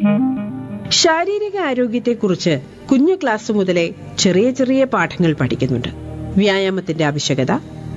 ശാരീരിക ആരോഗ്യത്തെക്കുറിച്ച് കുഞ്ഞു ക്ലാസ് മുതലേ ചെറിയ ചെറിയ പാഠങ്ങൾ പഠിക്കുന്നുണ്ട് വ്യായാമത്തിന്റെ ആവശ്യകത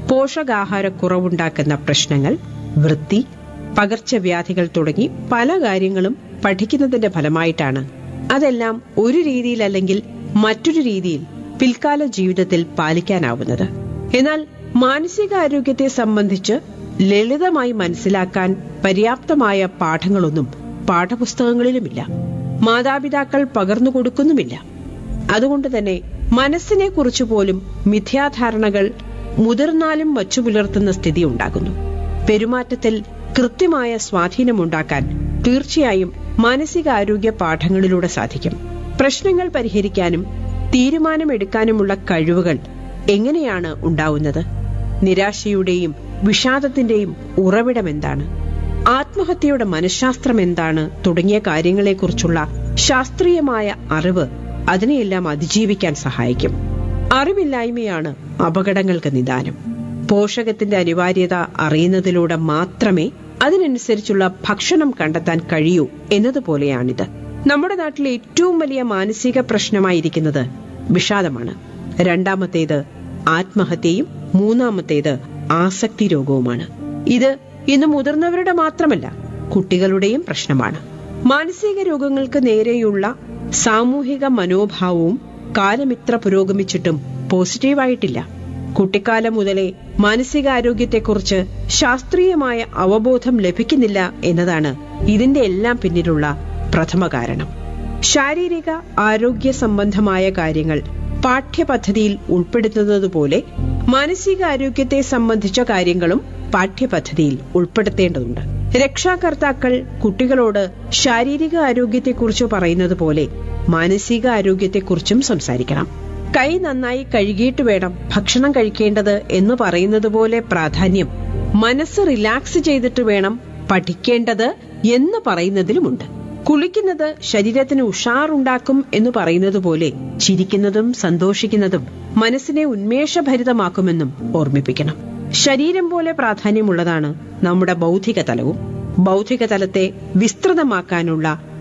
പോഷകാഹാരക്കുറവുണ്ടാക്കുന്ന പ്രശ്നങ്ങൾ വൃത്തി പകർച്ചവ്യാധികൾ തുടങ്ങി പല കാര്യങ്ങളും പഠിക്കുന്നതിന്റെ ഫലമായിട്ടാണ് അതെല്ലാം ഒരു രീതിയിലല്ലെങ്കിൽ മറ്റൊരു രീതിയിൽ പിൽക്കാല ജീവിതത്തിൽ പാലിക്കാനാവുന്നത് എന്നാൽ മാനസികാരോഗ്യത്തെ സംബന്ധിച്ച് ലളിതമായി മനസ്സിലാക്കാൻ പര്യാപ്തമായ പാഠങ്ങളൊന്നും പാഠപുസ്തകങ്ങളിലുമില്ല മാതാപിതാക്കൾ പകർന്നു കൊടുക്കുന്നുമില്ല അതുകൊണ്ട് തന്നെ മനസ്സിനെ കുറിച്ച് പോലും മിഥ്യാധാരണകൾ മുതിർന്നാലും വച്ചു പുലർത്തുന്ന സ്ഥിതി ഉണ്ടാകുന്നു പെരുമാറ്റത്തിൽ കൃത്യമായ സ്വാധീനമുണ്ടാക്കാൻ തീർച്ചയായും മാനസികാരോഗ്യ പാഠങ്ങളിലൂടെ സാധിക്കും പ്രശ്നങ്ങൾ പരിഹരിക്കാനും തീരുമാനമെടുക്കാനുമുള്ള കഴിവുകൾ എങ്ങനെയാണ് ഉണ്ടാവുന്നത് നിരാശയുടെയും വിഷാദത്തിന്റെയും ഉറവിടം എന്താണ് ആത്മഹത്യയുടെ മനഃശാസ്ത്രം എന്താണ് തുടങ്ങിയ കാര്യങ്ങളെക്കുറിച്ചുള്ള ശാസ്ത്രീയമായ അറിവ് അതിനെയെല്ലാം അതിജീവിക്കാൻ സഹായിക്കും അറിവില്ലായ്മയാണ് അപകടങ്ങൾക്ക് നിദാനം പോഷകത്തിന്റെ അനിവാര്യത അറിയുന്നതിലൂടെ മാത്രമേ അതിനനുസരിച്ചുള്ള ഭക്ഷണം കണ്ടെത്താൻ കഴിയൂ എന്നതുപോലെയാണിത് നമ്മുടെ നാട്ടിലെ ഏറ്റവും വലിയ മാനസിക പ്രശ്നമായിരിക്കുന്നത് വിഷാദമാണ് രണ്ടാമത്തേത് ആത്മഹത്യയും മൂന്നാമത്തേത് ആസക്തി രോഗവുമാണ് ഇത് ഇന്ന് മുതിർന്നവരുടെ മാത്രമല്ല കുട്ടികളുടെയും പ്രശ്നമാണ് മാനസിക രോഗങ്ങൾക്ക് നേരെയുള്ള സാമൂഹിക മനോഭാവവും കാലമിത്ര പുരോഗമിച്ചിട്ടും പോസിറ്റീവായിട്ടില്ല കുട്ടിക്കാലം മുതലേ മാനസികാരോഗ്യത്തെക്കുറിച്ച് ശാസ്ത്രീയമായ അവബോധം ലഭിക്കുന്നില്ല എന്നതാണ് ഇതിന്റെ എല്ലാം പിന്നിലുള്ള പ്രഥമ കാരണം ശാരീരിക ആരോഗ്യ സംബന്ധമായ കാര്യങ്ങൾ പാഠ്യപദ്ധതിയിൽ ഉൾപ്പെടുത്തുന്നതുപോലെ മാനസികാരോഗ്യത്തെ സംബന്ധിച്ച കാര്യങ്ങളും പാഠ്യപദ്ധതിയിൽ ഉൾപ്പെടുത്തേണ്ടതുണ്ട് രക്ഷാകർത്താക്കൾ കുട്ടികളോട് ശാരീരിക ആരോഗ്യത്തെക്കുറിച്ച് പറയുന്നത് പോലെ മാനസിക ആരോഗ്യത്തെക്കുറിച്ചും സംസാരിക്കണം കൈ നന്നായി കഴുകിയിട്ട് വേണം ഭക്ഷണം കഴിക്കേണ്ടത് എന്ന് പറയുന്നത് പോലെ പ്രാധാന്യം മനസ്സ് റിലാക്സ് ചെയ്തിട്ട് വേണം പഠിക്കേണ്ടത് എന്ന് പറയുന്നതിലുമുണ്ട് കുളിക്കുന്നത് ശരീരത്തിന് ഉഷാറുണ്ടാക്കും എന്ന് പറയുന്നത് പോലെ ചിരിക്കുന്നതും സന്തോഷിക്കുന്നതും മനസ്സിനെ ഉന്മേഷഭരിതമാക്കുമെന്നും ഓർമ്മിപ്പിക്കണം ശരീരം പോലെ പ്രാധാന്യമുള്ളതാണ് നമ്മുടെ ബൗദ്ധിക തലവും ബൗദ്ധിക തലത്തെ വിസ്തൃതമാക്കാനുള്ള